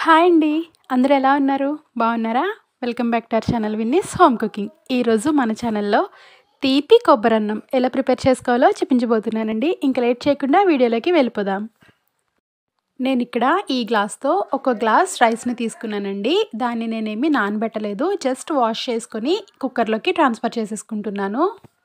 hi అండి అందరూ ఎలా ఉన్నారు బాగున్నారా welcome back to our channel Vinni's home cooking ఈరోజు మన ఛానల్లో తీపి కొబ్బరన్నం ఎలా ప్రిపేర్ చేసుకోవాలో చూపించబోతున్నానండి ఇంకా లేట్ చేయకుండా వీడియోలోకి వెళ్ళిపోదాం నేను ఇక్కడ ఈ గ్లాస్తో ఒక గ్లాస్ రైస్ని తీసుకున్నానండి దాన్ని నేనేమి నానబెట్టలేదు జస్ట్ వాష్ చేసుకొని కుక్కర్లోకి ట్రాన్స్ఫర్ చేసేసుకుంటున్నాను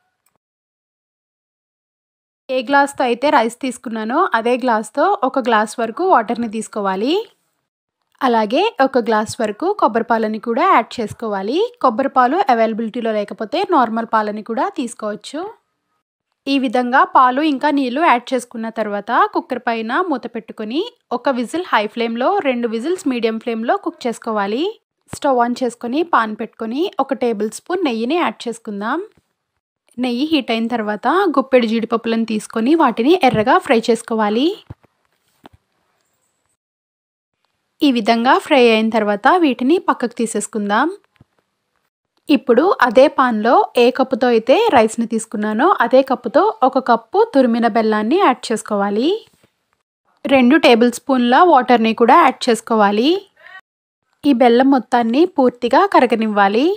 ఏ గ్లాస్తో అయితే రైస్ తీసుకున్నానో అదే గ్లాస్తో ఒక గ్లాస్ వరకు వాటర్ని తీసుకోవాలి అలాగే ఒక గ్లాస్ వరకు కొబ్బరి పాలని కూడా యాడ్ చేసుకోవాలి కొబ్బరి పాలు అవైలబిలిటీలో లేకపోతే నార్మల్ పాలని కూడా తీసుకోవచ్చు ఈ విధంగా పాలు ఇంకా నీళ్లు యాడ్ చేసుకున్న తర్వాత కుక్కర్ పైన మూత పెట్టుకొని ఒక విజిల్ హై ఫ్లేమ్లో రెండు విజిల్స్ మీడియం ఫ్లేమ్లో కుక్ చేసుకోవాలి స్టవ్ ఆన్ చేసుకొని పాన్ పెట్టుకొని ఒక టేబుల్ స్పూన్ నెయ్యిని యాడ్ చేసుకుందాం నెయ్యి హీట్ అయిన తర్వాత గుప్పెడు జీడిపప్పులను తీసుకొని వాటిని ఎర్రగా ఫ్రై చేసుకోవాలి ఈ విధంగా ఫ్రై అయిన తర్వాత వీటిని పక్కకు తీసేసుకుందాం ఇప్పుడు అదే పాన్లో ఏ కప్పుతో అయితే రైస్ని తీసుకున్నానో అదే కప్పుతో ఒక కప్పు తురిమిన బెల్లాన్ని యాడ్ చేసుకోవాలి రెండు టేబుల్ స్పూన్ల వాటర్ని కూడా యాడ్ చేసుకోవాలి ఈ బెల్లం మొత్తాన్ని పూర్తిగా కరగనివ్వాలి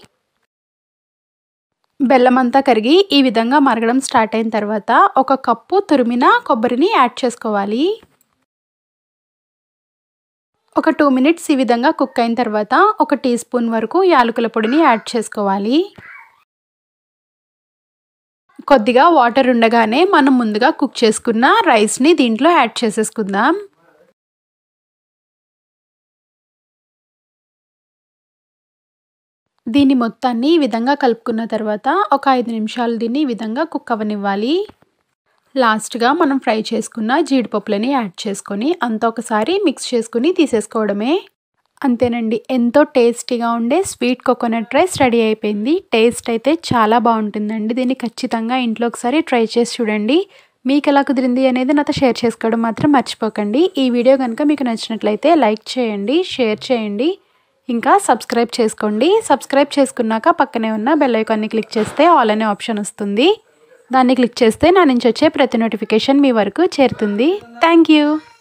బెల్లం అంతా కరిగి ఈ విధంగా మరగడం స్టార్ట్ అయిన తర్వాత ఒక కప్పు తురిమిన కొబ్బరిని యాడ్ చేసుకోవాలి ఒక టూ మినిట్స్ ఈ విధంగా కుక్ అయిన తర్వాత ఒక టీ స్పూన్ వరకు యాలకుల పొడిని యాడ్ చేసుకోవాలి కొద్దిగా వాటర్ ఉండగానే మనం ముందుగా కుక్ చేసుకున్న రైస్ని దీంట్లో యాడ్ చేసేసుకుందాం దీన్ని మొత్తాన్ని ఈ విధంగా కలుపుకున్న తర్వాత ఒక ఐదు నిమిషాలు దీన్ని ఈ విధంగా కుక్ అవ్వనివ్వాలి లాస్ట్గా మనం ఫ్రై చేసుకున్న జీడిపప్పులని యాడ్ చేసుకొని అంత ఒకసారి మిక్స్ చేసుకుని తీసేసుకోవడమే అంతేనండి ఎంతో టేస్టీగా ఉండే స్వీట్ కోకోనట్ రైస్ రెడీ అయిపోయింది టేస్ట్ అయితే చాలా బాగుంటుందండి దీన్ని ఖచ్చితంగా ఇంట్లో ఒకసారి ట్రై చేసి చూడండి మీకు ఎలా కుదిరింది అనేది నాతో షేర్ చేసుకోవడం మాత్రం మర్చిపోకండి ఈ వీడియో కనుక మీకు నచ్చినట్లయితే లైక్ చేయండి షేర్ చేయండి ఇంకా సబ్స్క్రైబ్ చేసుకోండి సబ్స్క్రైబ్ చేసుకున్నాక పక్కనే ఉన్న బెల్ ఐకాన్ని క్లిక్ చేస్తే ఆల్ అనే ఆప్షన్ వస్తుంది దాన్ని క్లిక్ చేస్తే నా నుంచి వచ్చే ప్రతి నోటిఫికేషన్ మీ వరకు చేరుతుంది థ్యాంక్ యూ